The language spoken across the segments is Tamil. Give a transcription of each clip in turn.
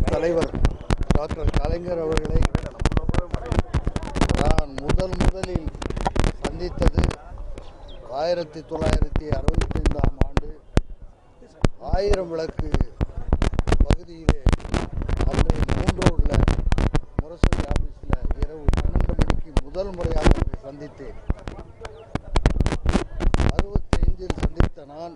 தலைவர் டாக்டர் கலைஞர் அவர்களை நான் முதல் முதலில் சந்தித்தது ஆயிரத்தி தொள்ளாயிரத்தி அறுபத்தி ஐந்தாம் ஆண்டு ஆயிரம் விளக்கு பகுதியிலே அன்றைய மூன்று உள்ள முரசொலி ஆபீஸில் இரவு பன்னெண்டு மணிக்கு முதல் முறையாக அவரை சந்தித்தேன் அறுபத்தி ஐந்தில் சந்தித்த நான்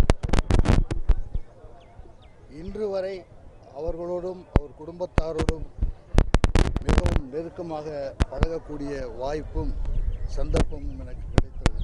இன்று வரை அவர்களோடும் அவர் குடும்பத்தாரோடும் மிகவும் நெருக்கமாக பழகக்கூடிய வாய்ப்பும் சந்தர்ப்பமும் எனக்கு கிடைத்தது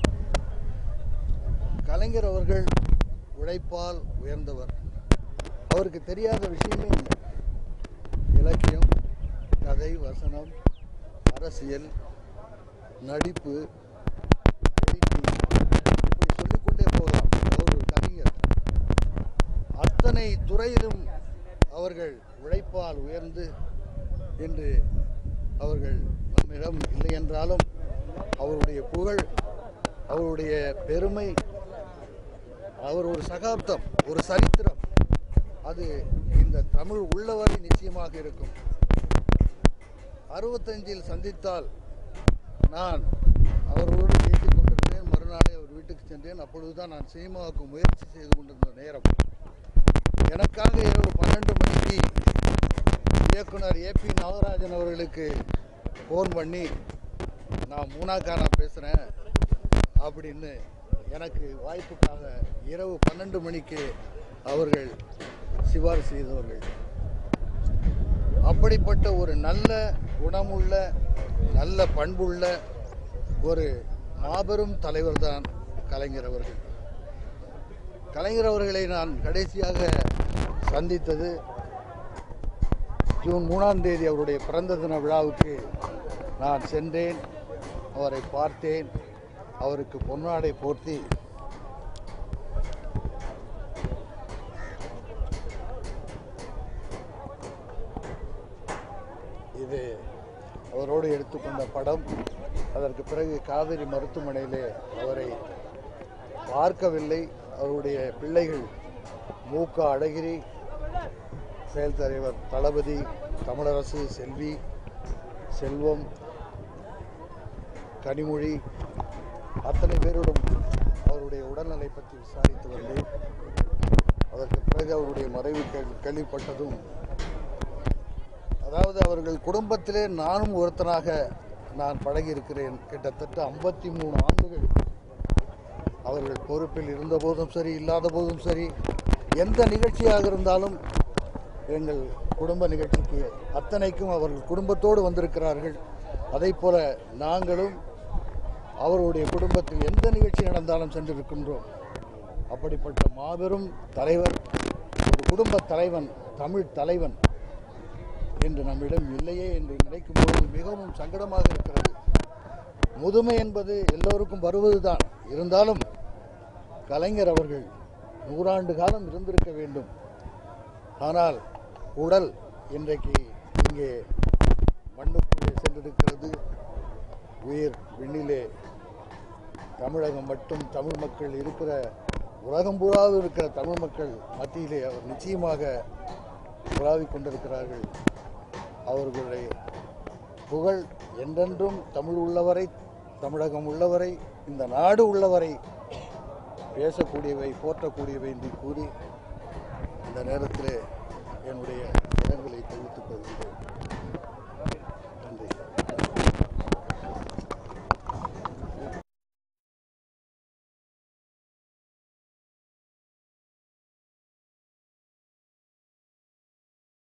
கலைஞர் அவர்கள் உழைப்பால் உயர்ந்தவர் அவருக்கு தெரியாத விஷயமே இல்லை இலக்கியம் கதை வசனம் அரசியல் நடிப்பு editing, இப்படி சொல்லிக்கொண்டே போகலாம் அவர் ஒரு கவிஞர் அத்தனை துறையிலும் அவர்கள் உழைப்பால் உயர்ந்து இன்று அவர்கள் நம்மிடம் இல்லை என்றாலும் அவருடைய புகழ் அவருடைய பெருமை அவர் ஒரு சகாப்தம் ஒரு சரித்திரம் அது இந்த தமிழ் உள்ளவரை நிச்சயமாக இருக்கும் அறுபத்தஞ்சில் சந்தித்தால் நான் அவரோடு பேசிக் கொண்டிருந்தேன் மறுநாளே அவர் வீட்டுக்கு சென்றேன் அப்பொழுதுதான் நான் சினிமாவுக்கு முயற்சி செய்து கொண்டிருந்த நேரம் எனக்காக இரவு பன்னெண்டு மணிக்கு இயக்குனர் ஏபி நாகராஜன் அவர்களுக்கு ஃபோன் பண்ணி நான் மூணாக்காரா பேசுகிறேன் அப்படின்னு எனக்கு வாய்ப்புக்காக இரவு பன்னெண்டு மணிக்கு அவர்கள் சிபாரிசு செய்தவர்கள் அப்படிப்பட்ட ஒரு நல்ல குணமுள்ள நல்ல பண்புள்ள ஒரு மாபெரும் தலைவர் தான் கலைஞர் அவர்கள் கலைஞர் அவர்களை நான் கடைசியாக சந்தித்தது ஜூன் மூணாம் தேதி அவருடைய பிறந்த தின விழாவுக்கு நான் சென்றேன் அவரை பார்த்தேன் அவருக்கு பொன்னாடை போர்த்தி இது அவரோடு எடுத்துக்கொண்ட படம் அதற்கு பிறகு காவிரி மருத்துவமனையிலே அவரை பார்க்கவில்லை அவருடைய பிள்ளைகள் மூக்க அழகிரி செயல் தலைவர் தளபதி தமிழரசு செல்வி செல்வம் கனிமொழி அத்தனை பேரோடும் அவருடைய உடல்நிலை பற்றி விசாரித்து வந்தேன் அதற்கு பிறகு அவருடைய மறைவு கேள்வி கேள்விப்பட்டதும் அதாவது அவர்கள் குடும்பத்திலே நானும் ஒருத்தனாக நான் பழகியிருக்கிறேன் கிட்டத்தட்ட ஐம்பத்தி மூணு ஆண்டுகள் அவர்கள் பொறுப்பில் இருந்த போதும் சரி இல்லாத போதும் சரி எந்த நிகழ்ச்சியாக இருந்தாலும் எங்கள் குடும்ப நிகழ்ச்சிக்கு அத்தனைக்கும் அவர்கள் குடும்பத்தோடு வந்திருக்கிறார்கள் அதை போல நாங்களும் அவருடைய குடும்பத்தில் எந்த நிகழ்ச்சி நடந்தாலும் சென்றிருக்கின்றோம் அப்படிப்பட்ட மாபெரும் தலைவர் ஒரு குடும்ப தலைவன் தமிழ் தலைவன் என்று நம்மிடம் இல்லையே என்று நினைக்கும் பொழுது மிகவும் சங்கடமாக இருக்கிறது முதுமை என்பது எல்லோருக்கும் வருவதுதான் இருந்தாலும் கலைஞர் அவர்கள் நூறாண்டு காலம் இருந்திருக்க வேண்டும் ஆனால் உடல் இன்றைக்கு இங்கே மண்ணுக்குள்ளே சென்றிருக்கிறது உயிர் விண்ணிலே தமிழகம் மட்டும் தமிழ் மக்கள் இருக்கிற உலகம் பூராவும் இருக்கிற தமிழ் மக்கள் மத்தியிலே அவர் நிச்சயமாக உலாவிக் கொண்டிருக்கிறார்கள் அவர்களுடைய புகழ் என்றென்றும் தமிழ் உள்ளவரை தமிழகம் உள்ளவரை இந்த நாடு உள்ளவரை பேசக்கூடியவை போற்றக்கூடியவை என்று கூறி இந்த நேரத்திலே என்னுடைய இடங்களை தெரிவித்துக் கொள்கிறேன்